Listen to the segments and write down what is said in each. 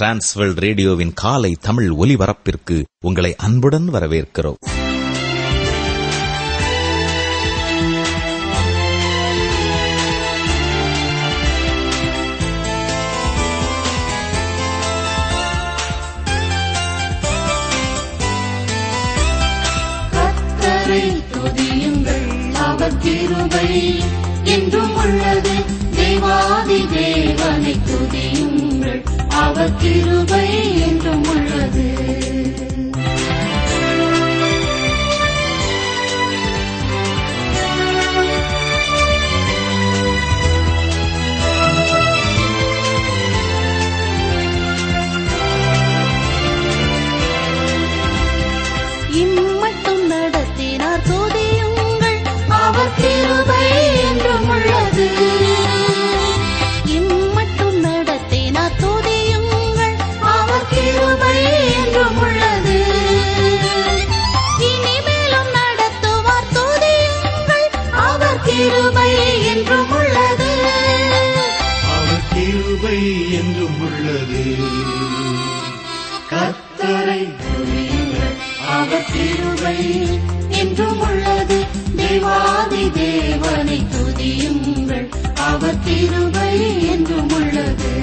Transworld ரேடியோவின் காலை தமிழ் ஒலிபரப்பிற்கு உங்களை அன்புடன் வரவேற்கிறோம் கர்த்தரை துதியுங்கள் அவர் கிருபை என்றும் உள்ளது தேவாதி தேவனை துதியுங்கள் அவர் கிருபை என்றும் உள்ளது இம்மட்டும் நடத்தினார் துதியுங்கள் அவர் கிருபை என்றும் உள்ளது இம்மட்டும் நடத்தினார் துதியுங்கள் அவர் கிருபை என்றும் உள்ளது இனிமேலும் நடத்துவார் துதியுங்கள் அவர் கிருபை என்றும் உள்ளது அவர் கிருபை என்றும் உள்ளது கர்த்தரை துதியுங்கள் அவர் கிருபை என்றும் உள்ளது தேவாதி தேவனை துதியுங்கள் அவர் கிருபை என்றும் உள்ளது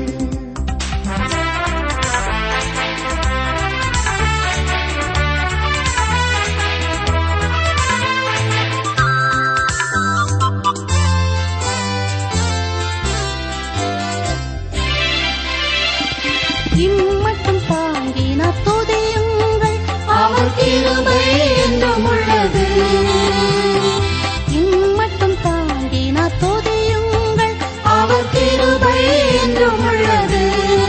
இம்மட்டும் தாங்கினார் துதியுங்கள் அவர் கிருபை என்றும் உள்ளது இம்மட்டும் தாங்கினார் துதியுங்கள் அவர் கிருபை என்றும் உள்ளது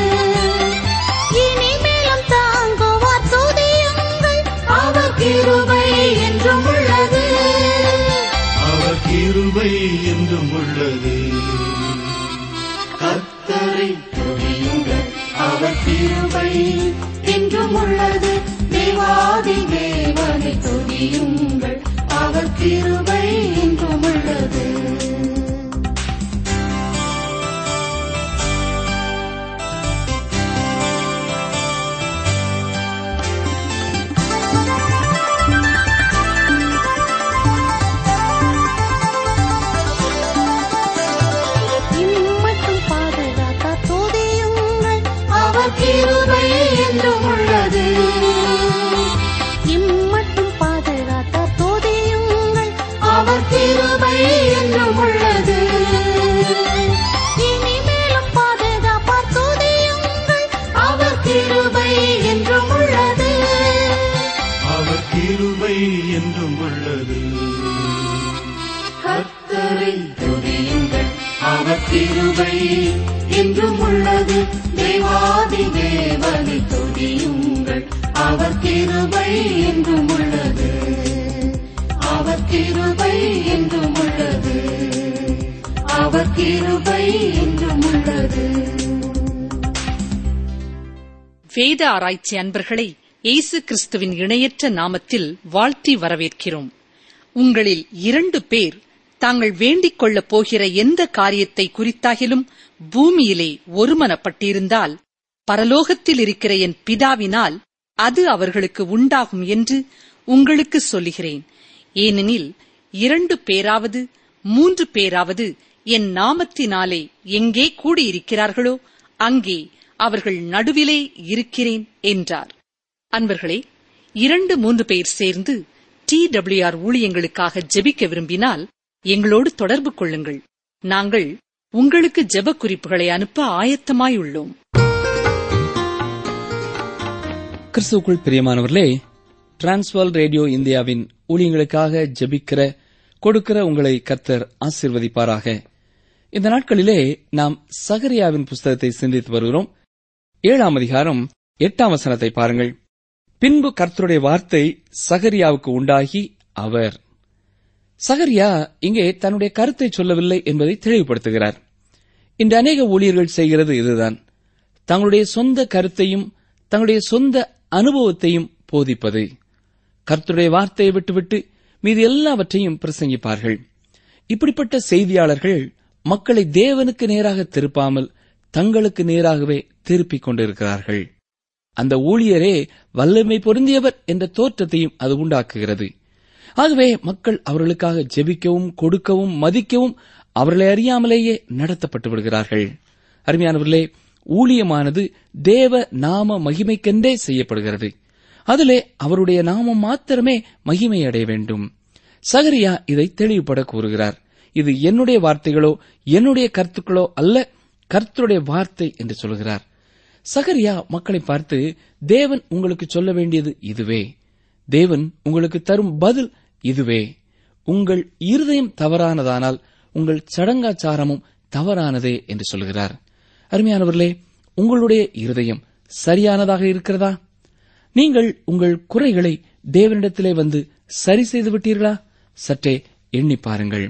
இனிமேலும் தாங்குவார் துதியுங்கள் அவர் கிருபை என்றும் உள்ளது அவர் கிருபை என்றும் உள்ளது கர்த்தரை துதியுங்கள் அவர் கிருபை என்றும் உள்ளது தேவாதி தேவனை துதியுங்கள் அவர் கிருபை என்றும் உள்ளது இம்மட்டும் பாதுகாத்தார் துதியுங்கள் அவர் கிருபை என்றும் உள்ளது இம்மட்டும் பாதுகாத்தார் துதியுங்கள் அவர் கிருபை என்றும் உள்ளது இனிமேலும் பாதுகாப்பார் துதியுங்கள் அவர் கிருபை என்றும் உள்ளது அவர் கிருபை என்றும் உள்ளது கர்த்தரை துதியுங்கள் அவர் கிருபை என்றும் உள்ளது தேவாதி தேவனை துதியுங்கள் அவர் கிருபை என்றும் உள்ளது அவர் கிருபை என்றும் உள்ளது அவர் கிருபை என்றும் உள்ளது வேத ஆராய்ச்சி அன்பர்களை இயேசு கிறிஸ்துவின் இணையற்ற நாமத்தில் வாழ்த்தி வரவேற்கிறோம் உங்களில் இரண்டு பேர் தாங்கள் வேண்டிக் கொள்ளப் போகிற எந்த காரியத்தை குறித்தாகிலும் பூமியிலே ஒருமனப்பட்டிருந்தால் பரலோகத்தில் இருக்கிற என் பிதாவினால் அது அவர்களுக்கு உண்டாகும் என்று உங்களுக்கு சொல்லுகிறேன் ஏனெனில் இரண்டு பேராவது மூன்று பேராவது என் நாமத்தினாலே எங்கே கூடியிருக்கிறார்களோ அங்கே அவர்கள் நடுவிலே இருக்கிறேன் என்றார் அன்பர்களே இரண்டு மூன்று பேர் சேர்ந்து டி டபிள்யூஆர் ஊழியங்களுக்காக ஜெபிக்க விரும்பினால் எங்களோடு தொடர்பு கொள்ளுங்கள் நாங்கள் உங்களுக்கு ஜெப குறிப்புகளை அனுப்ப ஆயத்தமாயுள்ளோம் கிறிஸ்துவுக்குள் பிரியமானவர்களே டிரான்ஸ்வால் ரேடியோ இந்தியாவின் ஊழியங்களுக்காக ஜெபிக்கிற கொடுக்கிற உங்களை கர்த்தர் ஆசிர்வதிப்பாராக இந்த நாட்களிலே நாம் சகரியாவின் புஸ்தகத்தை சிந்தித்து வருகிறோம் ஏழாம் அதிகாரம் எட்டாம் வசனத்தை பாருங்கள் பின்பு கர்த்தருடைய வார்த்தை சகரியாவுக்கு உண்டாகி அவர் சகரியா இங்கே தன்னுடைய கருத்தை சொல்லவில்லை என்பதை தெளிவுபடுத்துகிறார் இன்று அநேக ஊழியர்கள் செய்கிறது இதுதான் தங்களுடைய சொந்த கருத்தையும் தங்களுடைய சொந்த அனுபவத்தையும் போதிப்பது கர்த்தருடைய வார்த்தையை விட்டுவிட்டு மீது எல்லாவற்றையும் பிரசங்கிப்பார்கள் இப்படிப்பட்ட செய்தியாளர்கள் மக்களை தேவனுக்கு நேராக திருப்பாமல் தங்களுக்கு நேராகவே திருப்பிக் கொண்டிருக்கிறார்கள் அந்த ஊழியரே வல்லமை பொருந்தியவர் என்ற தோற்றத்தையும் அது உண்டாக்குகிறது ஆகவே மக்கள் அவர்களுக்காக ஜெபிக்கவும் கொடுக்கவும் மதிக்கவும் அவர்களை அறியாமலேயே நடத்தப்பட்டு விடுகிறார்கள் அருமையானவர்களே ஊழியமானது தேவ நாம மகிமைக்கென்றே செய்யப்படுகிறது அதிலே அவருடைய நாமம் மாத்திரமே மகிமை அடைய வேண்டும் சகரியா இதை தெளிவுபட கூறுகிறார் இது என்னுடைய வார்த்தைகளோ என்னுடைய கருத்துக்களோ அல்ல கர்த்தருடைய வார்த்தை என்று சொல்கிறார் சகரியா மக்களை பார்த்து தேவன் உங்களுக்கு சொல்ல வேண்டியது இதுவே தேவன் உங்களுக்கு தரும் பதில் இதுவே உங்கள் இருதயம் தவறானதானால் உங்கள் சடங்காச்சாரமும் தவறானதே என்று சொல்கிறார் அருமையானவர்களே உங்களுடைய இருதயம் சரியானதாக இருக்கிறதா நீங்கள் உங்கள் குறைகளை தேவனிடத்திலே வந்து சரி செய்து விட்டீர்களா சற்றே எண்ணி பாருங்கள்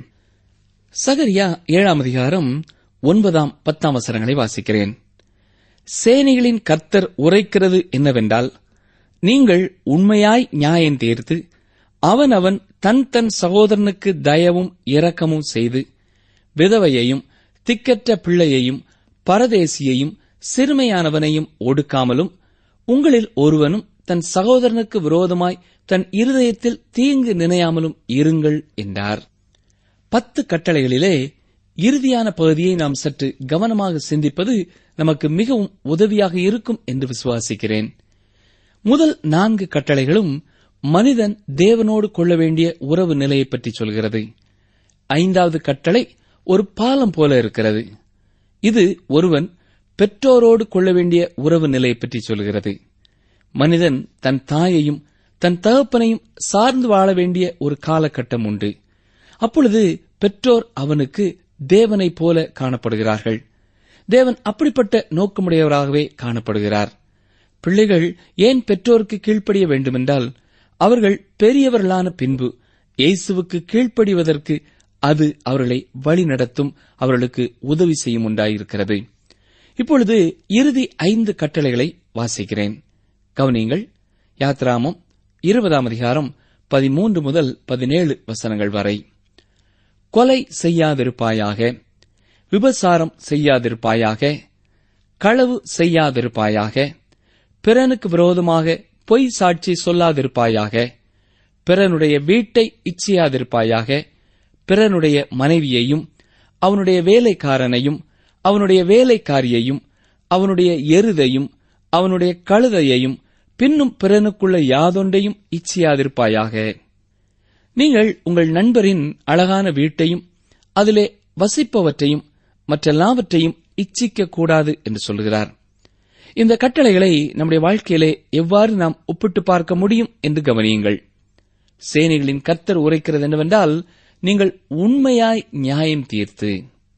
சகரியா ஏழாம் அதிகாரம் ஒன்பதாம் பத்தாம் வசனங்களை வாசிக்கிறேன் சேனைகளின் கர்த்தர் உரைக்கிறது என்னவென்றால் நீங்கள் உண்மையாய் நியாயம் தீர்த்து அவனவன் தன் தன் சகோதரனுக்கு தயவும் இரக்கமும் செய்து விதவையையும் திக்கற்ற பிள்ளையையும் பரதேசியையும் சிறுமையானவனையும் ஒடுக்காமலும் உங்களில் ஒருவனும் தன் சகோதரனுக்கு விரோதமாய் தன் இருதயத்தில் தீங்கு நினையாமலும் இருங்கள் என்றார் பத்து கட்டளைகளிலே இறுதியான பகுதியை நாம் சற்று கவனமாக சிந்திப்பது நமக்கு மிகவும் உதவியாக இருக்கும் என்று விசுவாசிக்கிறேன் முதல் நான்கு கட்டளைகளும் மனிதன் தேவனோடு கொள்ள வேண்டிய உறவு நிலையை பற்றி சொல்கிறது ஐந்தாவது கட்டளை ஒரு பாலம் போல இருக்கிறது இது ஒருவன் பெற்றோரோடு கொள்ள வேண்டிய உறவு நிலையை பற்றி சொல்கிறது மனிதன் தன் தாயையும் தன் தகப்பனையும் சார்ந்து வாழ வேண்டிய ஒரு காலகட்டம் உண்டு அப்பொழுது பெற்றோர் அவனுக்கு தேவனைப் போல காணப்படுகிறார்கள் தேவன் அப்படிப்பட்ட நோக்கமுடையவராகவே காணப்படுகிறார் பிள்ளைகள் ஏன் பெற்றோருக்கு கீழ்ப்படிய வேண்டுமென்றால் அவர்கள் பெரியவர்களான பின்பு இயேசுவுக்கு கீழ்ப்படிவதற்கு அது அவர்களை வழிநடத்தும் அவர்களுக்கு உதவி செய்யும் உண்டாயிருக்கிறது இப்பொழுது இறுதி ஐந்து கட்டளைகளை வாசிக்கிறேன் கவனியுங்கள் யாத்ராமம் இருபதாம் அதிகாரம் பதிமூன்று முதல் பதினேழு வசனங்கள் வரை கொலை செய்யாதிருப்பாயாக விபசாரம் செய்யாதிருப்பாயாக களவு செய்யாதிருப்பாயாக பிறனுக்கு விரோதமாக பொய் சாட்சி சொல்லாதிருப்பாயாக பிறனுடைய வீட்டை இச்சியாதிருப்பாயாக பிறனுடைய மனைவியையும் அவனுடைய வேலைக்காரனையும் அவனுடைய வேலைக்காரியையும் அவனுடைய எருதையும் அவனுடைய கழுதையையும் பின்னும் பிறனுக்குள்ள யாதொன்றையும் இச்சியாதிருப்பாயாக நீங்கள் உங்கள் நண்பரின் அழகான வீட்டையும் அதிலே வசிப்பவற்றையும் மற்றெல்லாவற்றையும் இச்சிக்க கூடாது என்று சொல்கிறார் இந்த கட்டளைகளை நம்முடைய வாழ்க்கையிலே எவ்வாறு நாம் ஒப்பிட்டு பார்க்க முடியும் என்று கவனியுங்கள் சேனைகளின் கர்த்தர் உரைக்கிறது என்னவென்றால் நீங்கள் உண்மையாய் நியாயம் தீர்த்து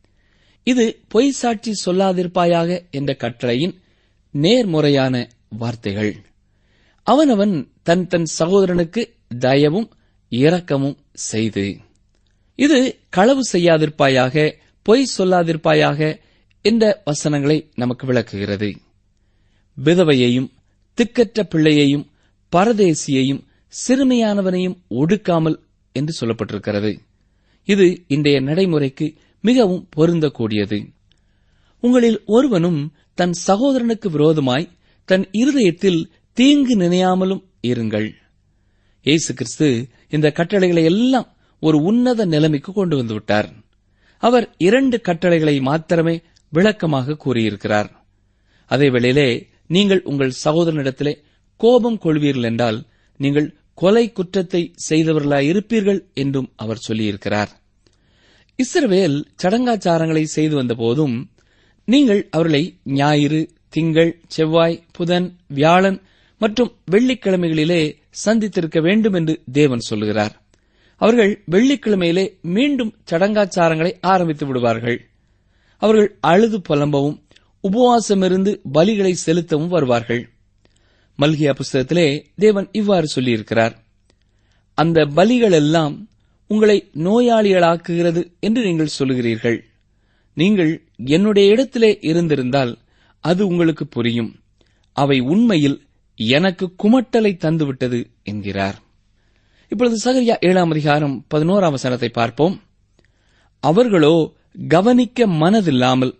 இது பொய் சாட்சி சொல்லாதிருப்பாயாக என்ற கட்டளையின் நேர்முறையான வார்த்தைகள் அவனவன் தன் தன் சகோதரனுக்கு தயவும் இரக்கமும் செய்து இது களவு செய்யாதிருப்பாயாக பொய் சொல்லாதிருப்பாயாக என்ற வசனங்களை நமக்கு விளக்குகிறது விதவையையும் திக்கற்ற பிள்ளையையும் பரதேசியையும் சிறுமையானவனையும் ஒடுக்காமல் என்று சொல்லப்பட்டிருக்கிறது இது இன்றைய நடைமுறைக்கு மிகவும் பொருந்தக்கூடியது உங்களில் ஒருவனும் தன் சகோதரனுக்கு விரோதமாய் தன் இருதயத்தில் தீங்கு நினையாமலும் இருங்கள் இயேசு கிறிஸ்து இந்த கட்டளைகளை எல்லாம் ஒரு உன்னத நிலைமைக்கு கொண்டு வந்து விட்டார் அவர் இரண்டு கட்டளைகளை மாத்திரமே விளக்கமாக கூறியிருக்கிறார் அதே வேளையிலே நீங்கள் உங்கள் சகோதரனிடத்திலே கோபம் கொள்வீர்கள் என்றால் நீங்கள் கொலை குற்றத்தை செய்தவர்களாய் இருப்பீர்கள் என்றும் அவர் சொல்லியிருக்கிறார் இஸ்ரவேல் சடங்காச்சாரங்களை செய்து வந்த போதும் நீங்கள் அவர்களை ஞாயிறு திங்கள் செவ்வாய் புதன் வியாழன் மற்றும் வெள்ளிக்கிழமைகளிலே சந்தித்திருக்க வேண்டும் என்று தேவன் சொல்லுகிறார் அவர்கள் வெள்ளிக்கிழமையிலே மீண்டும் சடங்காச்சாரங்களை ஆரம்பித்து விடுவார்கள் அவர்கள் அழுது புலம்பவும் உபவாசமிருந்து பலிகளை செலுத்தவும் வருவார்கள் மல்கியா புஸ்தகத்திலே தேவன் இவ்வாறு சொல்லியிருக்கிறார் அந்த பலிகள் எல்லாம் உங்களை நோயாளிகளாக்குகிறது என்று நீங்கள் சொல்லுகிறீர்கள் நீங்கள் என்னுடைய இடத்திலே இருந்திருந்தால் அது உங்களுக்கு புரியும் அவை உண்மையில் எனக்கு குமட்டலை தந்துவிட்டது என்கிறார் இப்பொழுது சகரியா ஏழாம் அதிகாரம் பதினோராம் வசனத்தை பார்ப்போம் அவர்களோ கவனிக்க மனதில்லாமல்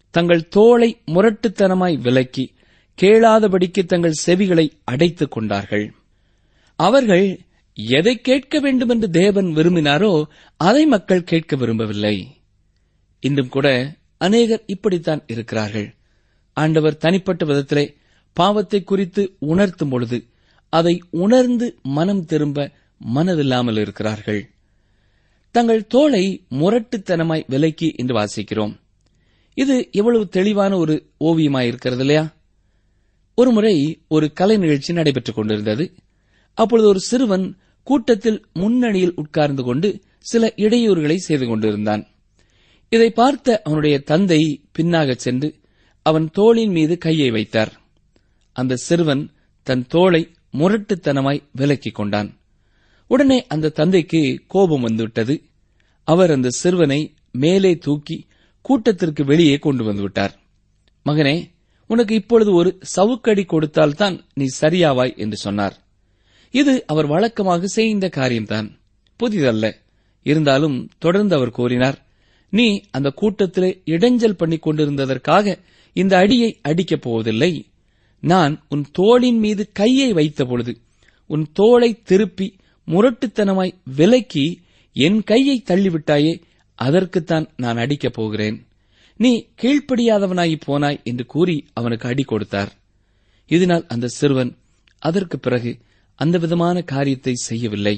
தங்கள் தோளை முரட்டுத்தனமாய் விலக்கி கேளாதபடிக்கு தங்கள் செவிகளை அடைத்துக் கொண்டார்கள் அவர்கள் எதை கேட்க வேண்டும் என்று தேவன் விரும்பினாரோ அதை மக்கள் கேட்க விரும்பவில்லை இன்றும் கூட அநேகர் இப்படித்தான் இருக்கிறார்கள் ஆண்டவர் தனிப்பட்ட விதத்திலே பாவத்தை குறித்து உணர்த்தும் பொழுது அதை உணர்ந்து மனம் திரும்ப மனதில்லாமல் இருக்கிறார்கள் தங்கள் தோளை முரட்டுத்தனமாய் விலக்கி என்று வாசிக்கிறோம் இது எவ்வளவு தெளிவான ஒரு ஓவியமாய் இருக்கிறது இல்லையா ஒருமுறை ஒரு கலை நிகழ்ச்சி நடைபெற்றுக் கொண்டிருந்தது அப்பொழுது ஒரு சிறுவன் கூட்டத்தில் முன்னணியில் உட்கார்ந்து கொண்டு சில இடையூறுகளை செய்து கொண்டிருந்தான் இதை பார்த்த அவனுடைய தந்தை பின்னாகச் சென்று அவன் தோளின் மீது கையை வைத்தார் அந்த சிறுவன் தன் தோளை முரட்டுத்தனமாய் விலக்கிக் கொண்டான் உடனே அந்த தந்தைக்கு கோபம் வந்துவிட்டது அவர் அந்த சிறுவனை மேலே தூக்கி கூட்டத்திற்கு வெளியே கொண்டு வந்து விட்டார் மகனே உனக்கு இப்பொழுது ஒரு சவுக்கடி கொடுத்தால்தான் நீ சரியாவாய் என்று சொன்னார் இது அவர் வழக்கமாக செய்த காரியம்தான் புதிதல்ல இருந்தாலும் தொடர்ந்து அவர் கூறினார் நீ அந்த கூட்டத்திலே இடைஞ்சல் பண்ணிக் கொண்டிருந்ததற்காக இந்த அடியை அடிக்கப் போவதில்லை நான் உன் தோளின் மீது கையை வைத்த பொழுது உன் தோளை திருப்பி முரட்டுத்தனமாய் விலக்கி என் கையை தள்ளிவிட்டாயே அதற்குத்தான் நான் அடிக்கப் போகிறேன் நீ கீழ்ப்படியாதவனாய் போனாய் என்று கூறி அவனுக்கு அடி கொடுத்தார் இதனால் அந்த சிறுவன் அதற்கு பிறகு அந்த விதமான காரியத்தை செய்யவில்லை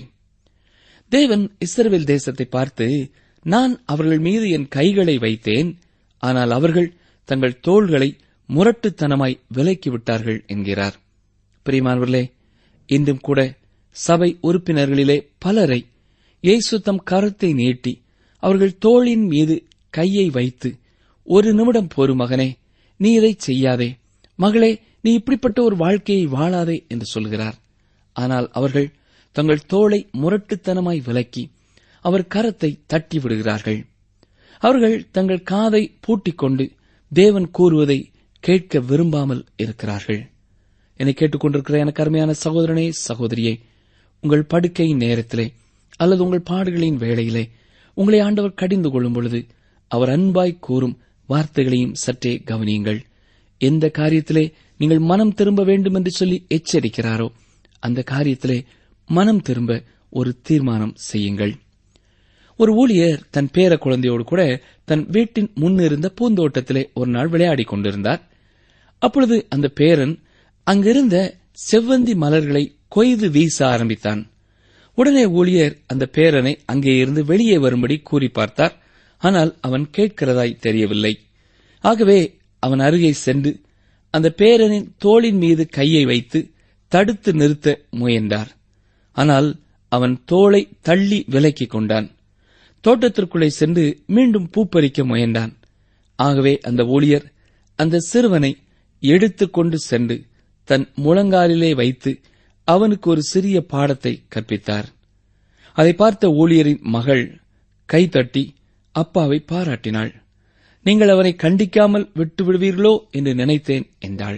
தேவன் இஸ்ரவேல் தேசத்தை பார்த்து நான் அவர்கள் மீது என் கைகளை வைத்தேன் ஆனால் அவர்கள் தங்கள் தோள்களை முரட்டுத்தனமாய் விலக்கி விட்டார்கள் என்கிறார் பிரியமானவர்களே இன்றும் கூட சபை உறுப்பினர்களிலே பலரை இயேசு தம் கரத்தை நீட்டி அவர்கள் தோளின் மீது கையை வைத்து ஒரு நிமிடம் போரு மகனே நீ இதை செய்யாதே மகளே நீ இப்படிப்பட்ட ஒரு வாழ்க்கையை வாழாதே என்று சொல்கிறார் ஆனால் அவர்கள் தங்கள் தோளை முரட்டுத்தனமாய் விலக்கி அவர் கரத்தை தட்டி விடுகிறார்கள் அவர்கள் தங்கள் காதை பூட்டிக் கொண்டு தேவன் கூறுவதை கேட்க விரும்பாமல் இருக்கிறார்கள் என்னை கேட்டுக்கொண்டிருக்கிற எனக்கு அருமையான சகோதரனே சகோதரியே உங்கள் படுக்கையின் நேரத்திலே அல்லது உங்கள் பாடுகளின் வேளையிலே உங்களை ஆண்டவர் கடிந்து கொள்ளும் பொழுது அவர் அன்பாய் கூறும் வார்த்தைகளையும் சற்றே கவனியுங்கள் எந்த காரியத்திலே நீங்கள் மனம் திரும்ப வேண்டும் என்று சொல்லி எச்சரிக்கிறாரோ அந்த காரியத்திலே மனம் திரும்ப ஒரு தீர்மானம் செய்யுங்கள் ஒரு ஊழியர் தன் பேர குழந்தையோடு கூட தன் வீட்டின் முன்னிருந்த பூந்தோட்டத்திலே ஒரு நாள் விளையாடிக் கொண்டிருந்தார் அப்பொழுது அந்த பேரன் அங்கிருந்த செவ்வந்தி மலர்களை கொய்து வீச ஆரம்பித்தான் உடனே ஊழியர் அந்த பேரனை அங்கே இருந்து வெளியே வரும்படி கூறி பார்த்தார் ஆனால் அவன் கேட்கிறதாய் தெரியவில்லை ஆகவே அவன் அருகே சென்று அந்த பேரனின் தோளின் மீது கையை வைத்து தடுத்து நிறுத்த முயன்றார் ஆனால் அவன் தோளை தள்ளி விலக்கிக் கொண்டான் தோட்டத்திற்குள்ளே சென்று மீண்டும் பூப்பறிக்க முயன்றான் ஆகவே அந்த ஊழியர் அந்த சிறுவனை எடுத்துக்கொண்டு சென்று தன் முழங்காலிலே வைத்து அவனுக்கு ஒரு சிறிய பாடத்தை கற்பித்தார் அதை பார்த்த ஊழியரின் மகள் கைதட்டி அப்பாவை பாராட்டினாள் நீங்கள் அவனை கண்டிக்காமல் விட்டு விடுவீர்களோ என்று நினைத்தேன் என்றாள்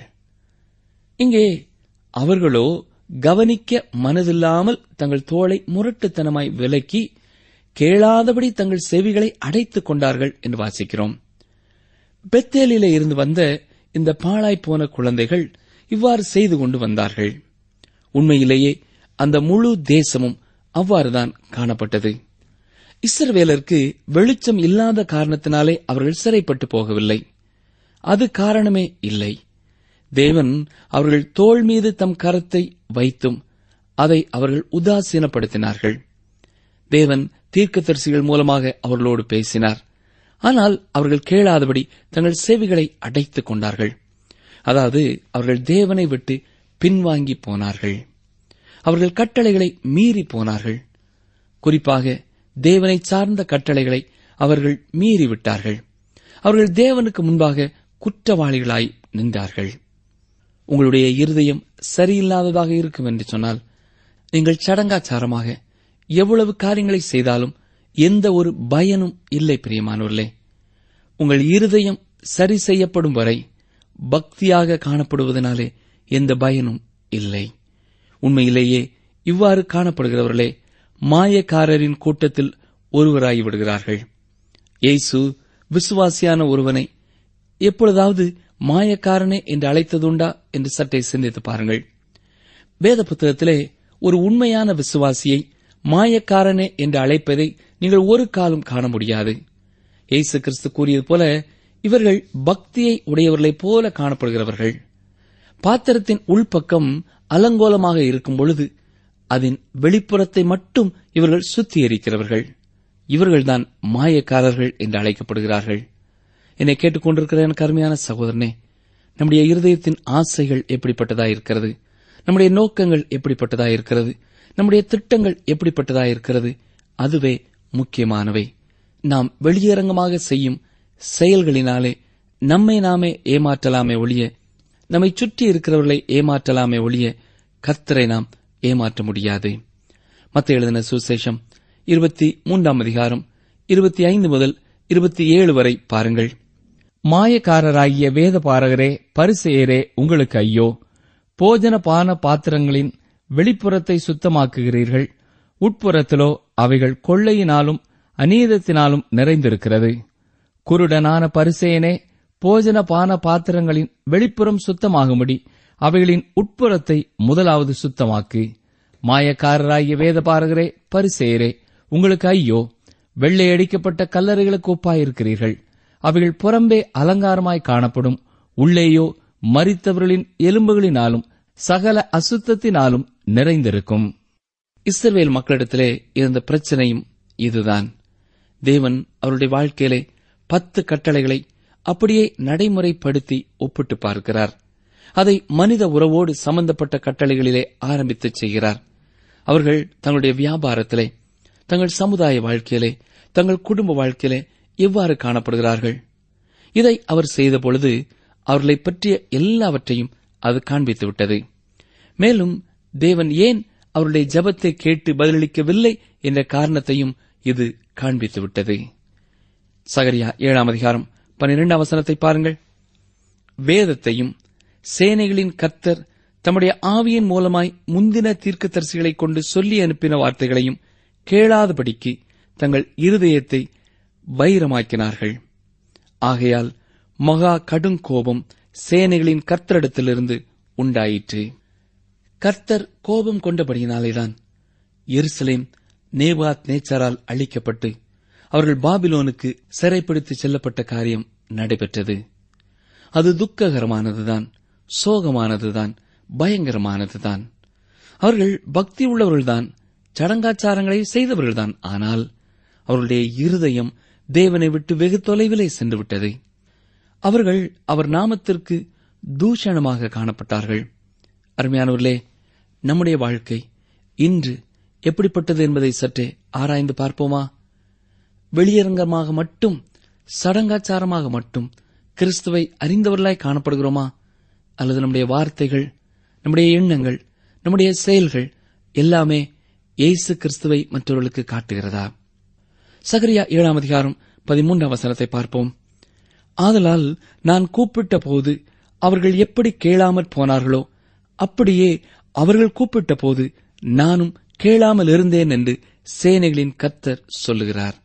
இங்கே அவர்களோ கவனிக்க மனதில்லாமல் தங்கள் தோளை முரட்டுத்தனமாய் விலக்கி கேளாதபடி தங்கள் செவிகளை அடைத்துக் கொண்டார்கள் என்று வாசிக்கிறோம் பெத்தேலிலே இருந்து வந்த இந்த பாழாய் போன குழந்தைகள் இவ்வாறு செய்து கொண்டு வந்தார்கள் உண்மையிலேயே அந்த முழு தேசமும் அவ்வாறுதான் காணப்பட்டது இஸ்ரவேலருக்கு வெளிச்சம் இல்லாத காரணத்தினாலே அவர்கள் சிறைப்பட்டு போகவில்லை அது காரணமே இல்லை தேவன் அவர்கள் தோள் மீது தம் கரத்தை வைத்தும் அதை அவர்கள் உதாசீனப்படுத்தினார்கள் தேவன் தீர்க்கதரிசிகள் மூலமாக அவர்களோடு பேசினார் ஆனால் அவர்கள் கேளாதபடி தங்கள் செவிகளை அடைத்துக் கொண்டார்கள் அதாவது அவர்கள் தேவனை விட்டு பின்வாங்கி போனார்கள் அவர்கள் கட்டளைகளை மீறி போனார்கள் குறிப்பாக தேவனை சார்ந்த கட்டளைகளை அவர்கள் மீறிவிட்டார்கள் அவர்கள் தேவனுக்கு முன்பாக குற்றவாளிகளாய் நின்றார்கள் உங்களுடைய இருதயம் சரியில்லாததாக இருக்கும் என்று சொன்னால் நீங்கள் சடங்காச்சாரமாக எவ்வளவு காரியங்களை செய்தாலும் எந்த ஒரு பயனும் இல்லை பிரியமானவர்களே உங்கள் இருதயம் சரி செய்யப்படும் வரை பக்தியாக காணப்படுவதனாலே எந்த பயனும் இல்லை உண்மையிலேயே இவ்வாறு காணப்படுகிறவர்களே மாயக்காரரின் கூட்டத்தில் ஒருவராகி விடுகிறார்கள் இயேசு விசுவாசியான ஒருவனை எப்பொழுதாவது மாயக்காரனே என்று அழைத்ததுண்டா என்று சற்றே சிந்தித்து பாருங்கள் வேத புத்தகத்திலே ஒரு உண்மையான விசுவாசியை மாயக்காரனே என்று அழைப்பதை நீங்கள் ஒரு காலம் காண முடியாது இயேசு கிறிஸ்து கூறியது போல இவர்கள் பக்தியை உடையவர்களைப் போல காணப்படுகிறவர்கள் பாத்திரத்தின் உள்பக்கம் அலங்கோலமாக இருக்கும் பொழுது அதன் வெளிப்புறத்தை மட்டும் இவர்கள் சுத்திகரிக்கிறவர்கள் இவர்கள்தான் மாயக்காரர்கள் என்று அழைக்கப்படுகிறார்கள் என்னை கேட்டுக்கொண்டிருக்கிற எனக்கு அருமையான சகோதரனே நம்முடைய இருதயத்தின் ஆசைகள் எப்படிப்பட்டதா இருக்கிறது நம்முடைய நோக்கங்கள் எப்படிப்பட்டதா இருக்கிறது நம்முடைய திட்டங்கள் எப்படிப்பட்டதா இருக்கிறது அதுவே முக்கியமானவை நாம் வெளியரங்கமாக செய்யும் செயல்களினாலே நம்மை நாமே ஏமாற்றலாமே ஒழிய நம்மை சுற்றி இருக்கிறவர்களை ஏமாற்றலாமே ஒழிய கர்த்தரை நாம் ஏமாற்ற முடியாது மத்த எழுதின சுசேஷம் இருபத்தி மூன்றாம் அதிகாரம் இருபத்தி ஐந்து முதல் இருபத்தி ஏழு வரை பாருங்கள் மாயக்காரராகிய வேத பாரகரே பரிசெயரே உங்களுக்கு ஐயோ போஜன பான பாத்திரங்களின் வெளிப்புறத்தை சுத்தமாக்குகிறீர்கள் உட்புறத்திலோ அவைகள் கொள்ளையினாலும் அநீதத்தினாலும் நிறைந்திருக்கிறது குருடனான பரிசேயனே போஜன பான பாத்திரங்களின் வெளிப்புறம் சுத்தமாகும்படி அவைகளின் உட்புறத்தை முதலாவது சுத்தமாக்கு மாயக்காரராகிய வேத பாரகரே பரிசேயரே உங்களுக்கு ஐயோ வெள்ளை அடிக்கப்பட்ட கல்லறைகளுக்கு ஒப்பாயிருக்கிறீர்கள் அவைகள் புறம்பே அலங்காரமாய் காணப்படும் உள்ளேயோ மரித்தவர்களின் எலும்புகளினாலும் சகல அசுத்தத்தினாலும் நிறைந்திருக்கும் இஸ்ரவேல் மக்களிடத்திலே இருந்த பிரச்சனையும் இதுதான் தேவன் அவருடைய வாழ்க்கையிலே பத்து கட்டளைகளை அப்படியே நடைமுறைப்படுத்தி ஒப்பிட்டு பார்க்கிறார் அதை மனித உறவோடு சம்பந்தப்பட்ட கட்டளைகளிலே ஆரம்பித்து செய்கிறார் அவர்கள் தங்களுடைய வியாபாரத்திலே தங்கள் சமுதாய வாழ்க்கையிலே தங்கள் குடும்ப வாழ்க்கையிலே எவ்வாறு காணப்படுகிறார்கள் இதை அவர் செய்த பொழுது அவர்களை பற்றிய எல்லாவற்றையும் அது காண்பித்து விட்டது மேலும் தேவன் ஏன் அவருடைய ஜெபத்தை கேட்டு பதிலளிக்கவில்லை என்ற காரணத்தையும் இது காண்பித்து விட்டது சகரியா ஏழாம் அதிகாரம் பன்னிரெண்டாம் வசனத்தை பாருங்கள் வேதத்தையும் சேனைகளின் கர்த்தர் தம்முடைய ஆவியின் மூலமாய் முந்தின தீர்க்கதரிசிகளைக் கொண்டு சொல்லி அனுப்பின வார்த்தைகளையும் கேளாதபடிக்கு தங்கள் இருதயத்தை வைரமாக்கினார்கள் ஆகையால் மகா கடுங்கோபம் சேனைகளின் கர்த்தரிடத்திலிருந்து உண்டாயிற்று கர்த்தர் கோபம் கொண்டபடியினாலேதான் எருசலேம் நேபாத் நேச்சரால் அழிக்கப்பட்டு அவர்கள் பாபிலோனுக்கு சிறைப்படுத்தி செல்லப்பட்ட காரியம் நடைபெற்றது அது துக்ககரமானதுதான் சோகமானதுதான் பயங்கரமானதுதான் அவர்கள் பக்தி உள்ளவர்கள்தான் சடங்காச்சாரங்களை செய்தவர்கள்தான் ஆனால் அவர்களுடைய இருதயம் தேவனை விட்டு வெகு தொலைவிலே சென்று விட்டது அவர்கள் அவர் நாமத்திற்கு தூஷணமாக காணப்பட்டார்கள் அருமையானவர்களே நம்முடைய வாழ்க்கை இன்று எப்படிப்பட்டது என்பதை சற்றே ஆராய்ந்து பார்ப்போமா வெளியரங்கமாக மட்டும் சடங்காச்சாரமாக மட்டும் கிறிஸ்துவை அறிந்தவர்களாய் காணப்படுகிறோமா அல்லது நம்முடைய வார்த்தைகள் நம்முடைய எண்ணங்கள் நம்முடைய செயல்கள் எல்லாமே இயேசு கிறிஸ்துவை மற்றவர்களுக்கு காட்டுகிறதா சகரியா ஏழாம் அதிகாரம் பதிமூன்றாம் வசனத்தை பார்ப்போம் ஆதலால் நான் கூப்பிட்ட போது அவர்கள் எப்படி கேளாமற் போனார்களோ அப்படியே அவர்கள் கூப்பிட்ட போது நானும் கேளாமல் இருந்தேன் என்று சேனைகளின் கர்த்தர் சொல்லுகிறார்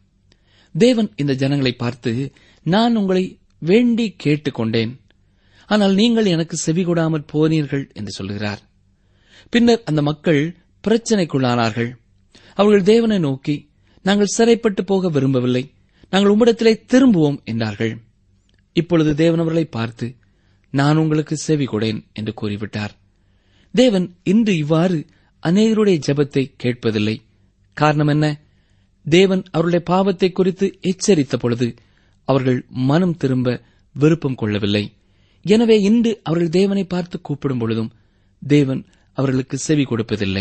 தேவன் இந்த ஜனங்களை பார்த்து நான் உங்களை வேண்டி கேட்டுக்கொண்டேன் ஆனால் நீங்கள் எனக்கு செவிகொடாமற் போனீர்கள் என்று சொல்கிறார் பின்னர் அந்த மக்கள் பிரச்சனைக்குள்ளானார்கள் அவர்கள் தேவனை நோக்கி நாங்கள் சிறைப்பட்டு போக விரும்பவில்லை நாங்கள் உம்மிடத்திலே திரும்புவோம் என்றார்கள் இப்பொழுது தேவன் அவர்களை பார்த்து நான் உங்களுக்கு செவி கொடேன் என்று கூறிவிட்டார் தேவன் இன்று இவ்வாறு அநேகருடைய ஜெபத்தை கேட்பதில்லை காரணம் என்ன தேவன் அவருடைய பாவத்தை குறித்து எச்சரித்த பொழுது அவர்கள் மனம் திரும்ப விருப்பம் கொள்ளவில்லை எனவே இன்று அவர்கள் தேவனை பார்த்து கூப்பிடும் பொழுதும் தேவன் அவர்களுக்கு செவி கொடுப்பதில்லை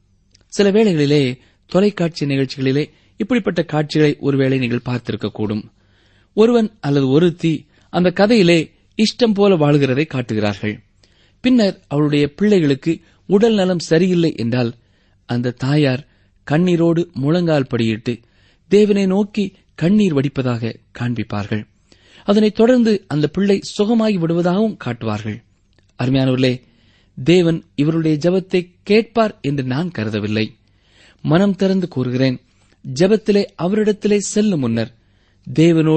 சில வேளைகளிலே தொலைக்காட்சி நிகழ்ச்சிகளிலே இப்படிப்பட்ட காட்சிகளை ஒருவேளை நீங்கள் பார்த்திருக்கக்கூடும் ஒருவன் அல்லது ஒருத்தி அந்த கதையிலே இஷ்டம் போல வாழ்கிறதை காட்டுகிறார்கள் பின்னர் அவளுடைய பிள்ளைகளுக்கு உடல் நலம் சரியில்லை என்றால் அந்த தாயார் கண்ணீரோடு முழங்கால் படியிட்டு தேவனை நோக்கி கண்ணீர் வடிப்பதாக காண்பிப்பார்கள் அதனைத் தொடர்ந்து அந்த பிள்ளை சுகமாகி விடுவதாகவும் காட்டுவார்கள் அருமையானவர்களே தேவன் இவருடைய ஜெபத்தை கேட்பார் என்று நான் கருதவில்லை மனம் திறந்து கூறுகிறேன் ஜெபத்திலே அவரிடத்திலே செல்லும் முன்னர் தேவனோடு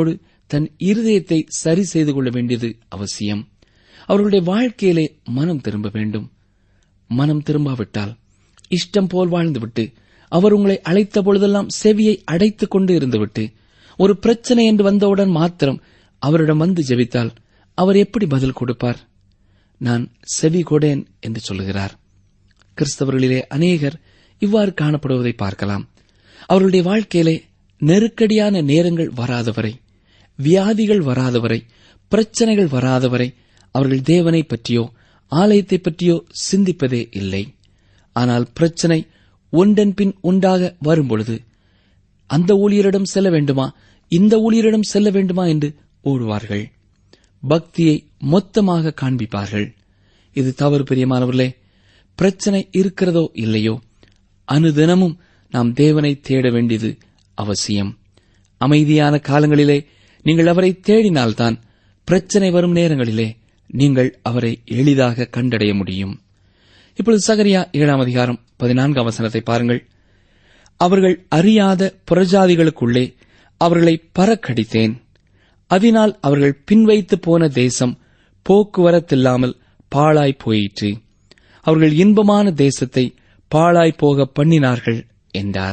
தன் இருதயத்தை சரி செய்து கொள்ள வேண்டியது அவசியம் அவர்களுடைய வாழ்க்கையிலே மனம் திரும்ப வேண்டும் மனம் திரும்பாவிட்டால் இஷ்டம் போல் வாழ்ந்துவிட்டு அவர் உங்களை அழைத்த பொழுதெல்லாம் செவியை அடைத்துக் கொண்டு இருந்துவிட்டு ஒரு பிரச்சனை என்று வந்தவுடன் மாத்திரம் அவரிடம் வந்து ஜெபித்தால் அவர் எப்படி பதில் கொடுப்பார் நான் செவி கொடேன் என்று சொல்லுகிறார் கிறிஸ்தவர்களிலே அநேகர் இவ்வாறு காணப்படுவதை பார்க்கலாம் அவர்களுடைய வாழ்க்கையிலே நெருக்கடியான நேரங்கள் வராதவரை வியாதிகள் வராதவரை பிரச்சனைகள் வராதவரை அவர்கள் தேவனை பற்றியோ ஆலயத்தை பற்றியோ சிந்திப்பதே இல்லை ஆனால் பிரச்சனை ஒன்றன் பின் ஒன்றாக வரும்பொழுது அந்த ஊழியரிடம் செல்ல வேண்டுமா இந்த ஊழியரிடம் செல்ல வேண்டுமா என்று ஓடுவார்கள் பக்தியை மொத்தமாக காண்பிப்பார்கள் இது தவறு பிரியமானவர்களே பிரச்சனை இருக்கிறதோ இல்லையோ அனுதினமும் நாம் தேவனை தேட வேண்டியது அவசியம் அமைதியான காலங்களிலே நீங்கள் அவரை தேடினால்தான் பிரச்சனை வரும் நேரங்களிலே நீங்கள் அவரை எளிதாக கண்டடைய முடியும் இப்பொழுது சகரியா ஏழாம் அதிகாரம் பதினான்காம் வசனத்தை பாருங்கள் அவர்கள் அறியாத புறஜாதிகளுக்குள்ளே அவர்களை பறக்கடித்தேன் அதனால் அவர்கள் பின்வைத்து போன தேசம் போக்குவரத்தில்லாமல் பாழாய் போயிற்று அவர்கள் இன்பமான தேசத்தை பாழாய் போக பண்ணினார்கள் என்றார்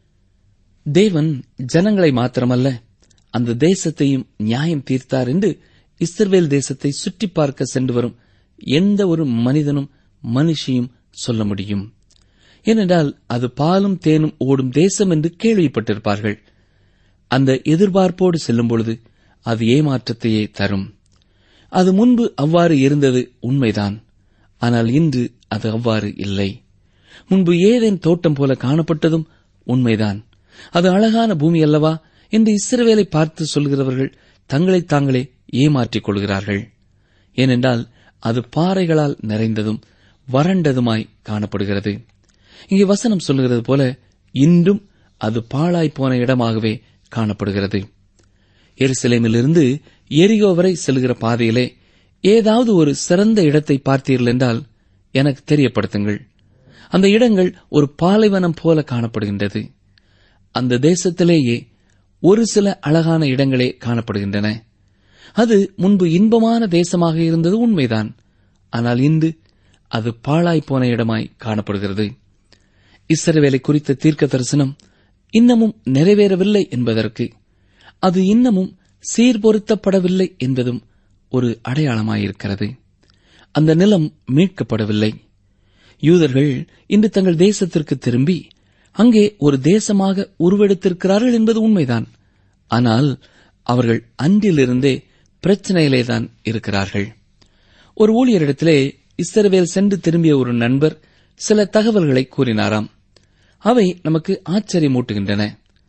தேவன் ஜனங்களை மாத்திரமல்ல அந்த தேசத்தையும் நியாயம் தீர்த்தார் என்று இஸ்ரவேல் தேசத்தை சுற்றி பார்க்க சென்று வரும் எந்த ஒரு மனிதனும் மனுஷியும் சொல்ல முடியும் ஏனென்றால் அது பாலும் தேனும் ஓடும் தேசம் என்று கேள்விப்பட்டிருப்பார்கள் அந்த எதிர்பார்ப்போடு செல்லும் பொழுது அது ஏமாற்றத்தையே தரும் அது முன்பு அவ்வாறு இருந்தது உண்மைதான் ஆனால் இன்று அது அவ்வாறு இல்லை முன்பு ஏதேன் தோட்டம் போல காணப்பட்டதும் உண்மைதான் அது அழகான பூமி அல்லவா என்று இஸ்ரவேலை பார்த்து சொல்கிறவர்கள் தங்களை தாங்களே ஏமாற்றிக் கொள்கிறார்கள் ஏனென்றால் அது பாறைகளால் நிறைந்ததும் வறண்டதுமாய் காணப்படுகிறது இங்கே வசனம் சொல்லுகிறது போல இன்றும் அது பாழாய் போன இடமாகவே காணப்படுகிறது எருசலேமிலிருந்து எரிகோ வரை செல்கிற பாதையிலே ஏதாவது ஒரு சிறந்த இடத்தை பார்த்தீர்கள் என்றால் எனக்கு தெரியப்படுத்துங்கள் அந்த இடங்கள் ஒரு பாலைவனம் போல காணப்படுகின்றது அந்த தேசத்திலேயே ஒரு சில அழகான இடங்களே காணப்படுகின்றன அது முன்பு இன்பமான தேசமாக இருந்தது உண்மைதான் ஆனால் இன்று அது பாழாய் போன இடமாய் காணப்படுகிறது இஸ்ரவேலை குறித்த தீர்க்க தரிசனம் இன்னமும் நிறைவேறவில்லை என்பதற்கு அது இன்னமும் சீர்பொருத்தப்படவில்லை என்பதும் ஒரு அடையாளமாயிருக்கிறது அந்த நிலம் மீட்கப்படவில்லை யூதர்கள் இன்று தங்கள் தேசத்திற்கு திரும்பி அங்கே ஒரு தேசமாக உருவெடுத்திருக்கிறார்கள் என்பது உண்மைதான் ஆனால் அவர்கள் அன்றிலிருந்தே பிரச்சனையிலேதான் இருக்கிறார்கள் ஒரு ஊழியரிடத்திலே இஸ்ரவேல் சென்று திரும்பிய ஒரு நண்பர் சில தகவல்களை கூறினாராம் அவை நமக்கு ஆச்சரியமூட்டுகின்றன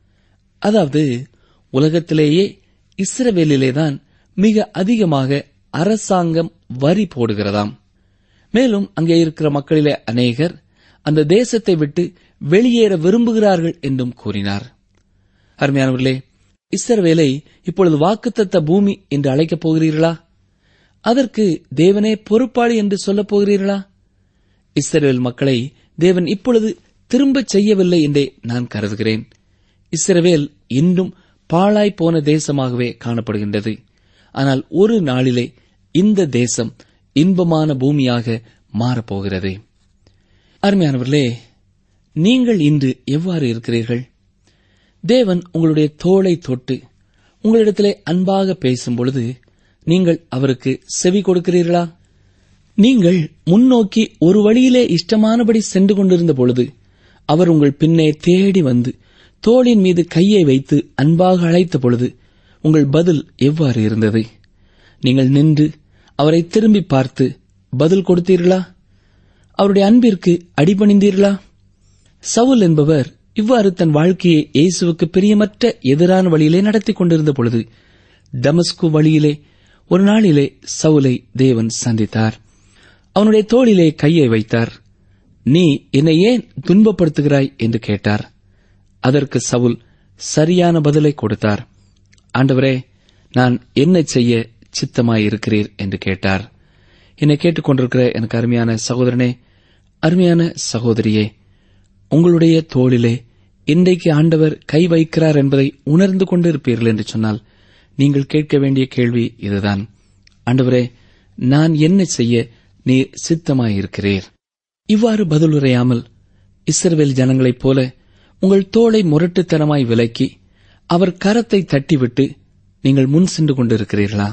அதாவது உலகத்திலேயே இஸ்ரவேலிலேதான் மிக அதிகமாக அரசாங்கம் வரி போடுகிறதாம் மேலும் அங்கே இருக்கிற மக்களிலே அநேகர் அந்த தேசத்தை விட்டு வெளியேற விரும்புகிறார்கள் என்றும் கூறினார் அருமையானவர்களே இஸ்ரவேலை இப்பொழுது வாக்குத்தத்த பூமி என்று அழைக்கப் போகிறீர்களா அதற்கு தேவனே பொறுப்பாளி என்று சொல்லப் போகிறீர்களா இஸ்ரவேல் மக்களை தேவன் இப்பொழுது திரும்பச் செய்யவில்லை என்றே நான் கருதுகிறேன் இஸ்ரவேல் இன்றும் பாழாய் போன தேசமாகவே காணப்படுகின்றது ஆனால் ஒரு நாளிலே இந்த தேசம் இன்பமான பூமியாக மாறப்போகிறது அருமையானவர்களே நீங்கள் இன்று எவ்வாறு இருக்கிறீர்கள் தேவன் உங்களுடைய தோளை தொட்டு உங்களிடத்திலே அன்பாக பேசும் பொழுது நீங்கள் அவருக்கு செவி கொடுக்கிறீர்களா நீங்கள் முன்னோக்கி ஒரு வழியிலே இஷ்டமானபடி சென்று கொண்டிருந்த பொழுது அவர் உங்கள் பின்னே தேடி வந்து தோளின் மீது கையை வைத்து அன்பாக அழைத்த பொழுது உங்கள் பதில் எவ்வாறு இருந்தது நீங்கள் நின்று அவரை திரும்பி பார்த்து பதில் கொடுத்தீர்களா அவருடைய அன்பிற்கு அடிபணிந்தீர்களா சவுல் என்பவர் இவ்வாறு தன் வாழ்க்கையை இயேசுவுக்கு பிரியமற்ற எதிரான வழியிலே நடத்திக் கொண்டிருந்த பொழுது தமஸ்கு வழியிலே ஒரு நாளிலே சவுலை தேவன் சந்தித்தார் அவனுடைய தோளிலே கையை வைத்தார் நீ என்னை ஏன் துன்பப்படுத்துகிறாய் என்று கேட்டார் அதற்கு சவுல் சரியான பதிலை கொடுத்தார் ஆண்டவரே நான் என்ன செய்ய சித்தமாயிருக்கிறீர் என்று கேட்டார் என்னை கேட்டுக்கொண்டிருக்கிற எனக்கு அருமையான சகோதரனே அருமையான சகோதரியே உங்களுடைய தோளிலே இன்றைக்கு ஆண்டவர் கை வைக்கிறார் என்பதை உணர்ந்து கொண்டிருப்பீர்கள் என்று சொன்னால் நீங்கள் கேட்க வேண்டிய கேள்வி இதுதான் ஆண்டவரே நான் என்ன செய்ய நீர் சித்தமாயிருக்கிறீர் இவ்வாறு பதிலுரையாமல் இஸ்ரவேல் ஜனங்களைப் போல உங்கள் தோளை முரட்டுத்தனமாய் விலக்கி அவர் கரத்தை தட்டிவிட்டு நீங்கள் முன் சென்று கொண்டிருக்கிறீர்களா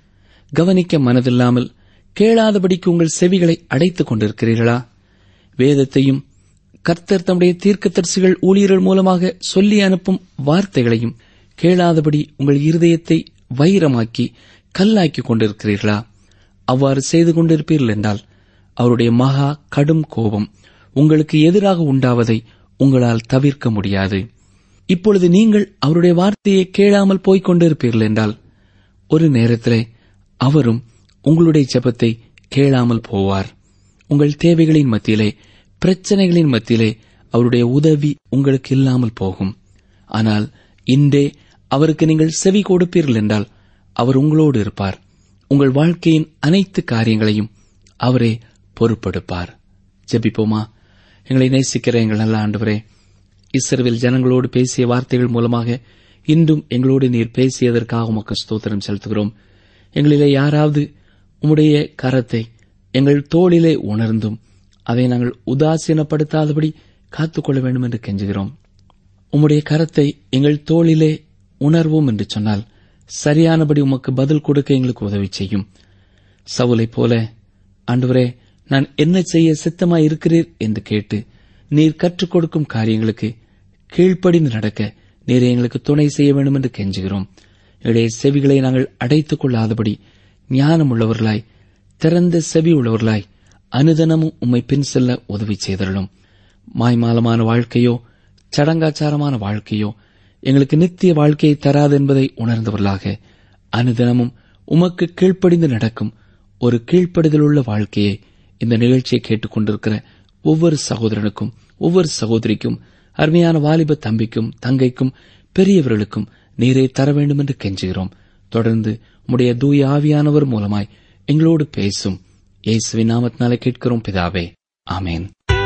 கவனிக்க மனதில்லாமல் கேளாதபடிக்கு உங்கள் செவிகளை அடைத்துக் கொண்டிருக்கிறீர்களா வேதத்தையும் கர்த்தர் தம்முடைய தீர்க்கதரிசிகள் ஊழியர்கள் மூலமாக சொல்லி அனுப்பும் வார்த்தைகளையும் கேளாதபடி உங்கள் இருதயத்தை வைரமாக்கி கல்லாக்கிக் கொண்டிருக்கிறீர்களா அவ்வாறு செய்து கொண்டிருப்பீர்கள் என்றால் அவருடைய மகா கடும் கோபம் உங்களுக்கு எதிராக உண்டாவதை உங்களால் தவிர்க்க முடியாது இப்பொழுது நீங்கள் அவருடைய வார்த்தையை கேளாமல் போய்க் கொண்டிருப்பீர்கள் என்றால் ஒரு நேரத்திலே அவரும் உங்களுடைய ஜெபத்தை கேளாமல் போவார் உங்கள் தேவைகளின் மத்தியிலே பிரச்சனைகளின் மத்தியிலே அவருடைய உதவி உங்களுக்கு இல்லாமல் போகும் ஆனால் இன்றே அவருக்கு நீங்கள் செவி கொடுப்பீர்கள் என்றால் அவர் உங்களோடு இருப்பார் உங்கள் வாழ்க்கையின் அனைத்து காரியங்களையும் அவரே பொறுப்பெடுப்பார் ஜெபிப்போமா எங்களை நேசிக்கிற எங்கள் நல்ல ஆண்டவரே இஸ்ரவேல் ஜனங்களோடு பேசிய வார்த்தைகள் மூலமாக இன்றும் எங்களோடு நீர் பேசியதற்காக உமக்கு ஸ்தோத்திரம் செலுத்துகிறோம் எங்களிலே யாராவது உம்முடைய கரத்தை எங்கள் தோளிலே உணர்ந்தும் அதை நாங்கள் உதாசீனப்படுத்தாதபடி காத்துக்கொள்ள வேண்டும் என்று கெஞ்சுகிறோம் உம்முடைய கரத்தை எங்கள் தோளிலே உணர்வோம் என்று சொன்னால் சரியானபடி உமக்கு பதில் கொடுக்க எங்களுக்கு உதவி செய்யும் சவுலைப் போல ஆண்டவரே நான் என்ன செய்ய சித்தமாய் இருக்கிறீர் என்று கேட்டு நீர் கற்றுக் கொடுக்கும் காரியங்களுக்கு கீழ்ப்படிந்து நடக்க நீர் எங்களுக்கு துணை செய்ய வேண்டும் என்று கெஞ்சுகிறோம் எங்களுடைய செவிகளை நாங்கள் அடைத்துக் கொள்ளாதபடி ஞானம் உள்ளவர்களாய் திறந்த செவி உள்ளவர்களாய் அனுதனமும் உம்மை பின் செல்ல உதவி செய்தருளும் மாய்மாலமான வாழ்க்கையோ சடங்காச்சாரமான வாழ்க்கையோ எங்களுக்கு நித்திய வாழ்க்கையை தராது என்பதை உணர்ந்தவர்களாக அனுதினமும் உமக்கு கீழ்ப்படிந்து நடக்கும் ஒரு கீழ்ப்படிதலுள்ள வாழ்க்கையை இந்த நிகழ்ச்சியை கேட்டுக்கொண்டிருக்கிற ஒவ்வொரு சகோதரனுக்கும் ஒவ்வொரு சகோதரிக்கும் அருமையான வாலிப தம்பிக்கும் தங்கைக்கும் பெரியவர்களுக்கும் நீரை தர வேண்டும் என்று கெஞ்சுகிறோம் தொடர்ந்து உம்முடைய தூய ஆவியானவர் மூலமாய் எங்களோடு பேசும் இயேசுவின் நாமத்தினாலே கேட்கிறோம் பிதாவே ஆமேன்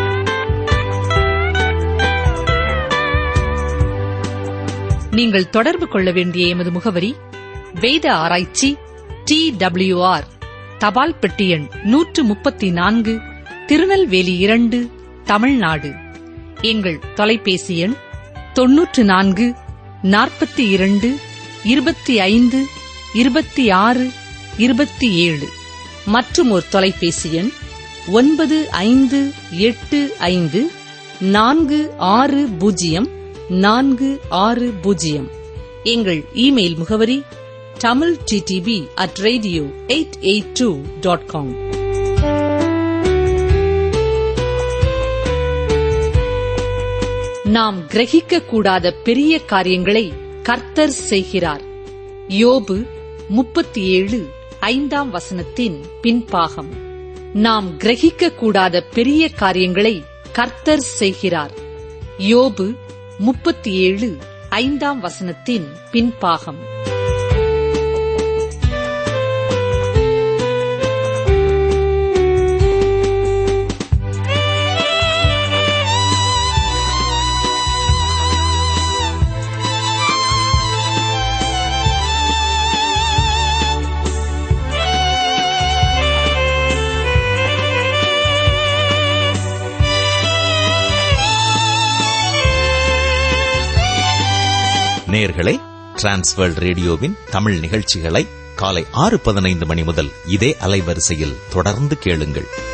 நீங்கள் தொடர்பு கொள்ள வேண்டிய எமது முகவரி வேத ஆராய்ச்சி டி ஆர் தபால் பெட்டி எண் நூற்று முப்பத்தி நான்கு திருநெல்வேலி இரண்டு தமிழ்நாடு எங்கள் தொலைபேசி எண் தொன்னூற்று நான்கு நாற்பத்தி இரண்டு இருபத்தி ஐந்து இருபத்தி ஆறு இருபத்தி ஏழு மற்றும் ஒரு தொலைபேசி எண் ஒன்பது ஐந்து எட்டு ஐந்து நான்கு ஆறு பூஜ்ஜியம் நான்கு ஆறு பூஜ்ஜியம் எங்கள் இமெயில் முகவரி Tamil DTP at radio eight eight two dot com நாம் கிரகிக்க கூடாத பெரிய காரியங்களை கர்த்தர் செய்கிறார் யோபு முப்பத்தி ஏழு ஐந்தாம் வசனத்தின் பின்பாகம் நாம் கிரகிக்க கூடாத பெரிய காரியங்களை கர்த்தர் செய்கிறார் யோபு முப்பத்தி ஏழு ஐந்தாம் வசனத்தின் பின்பாகம் நேர்களே டிரான்ஸ்வேர்ல்ட் ரேடியோவின் தமிழ் நிகழ்ச்சிகளை காலை ஆறு பதினைந்து மணி முதல் இதே அலைவரிசையில் தொடர்ந்து கேளுங்கள்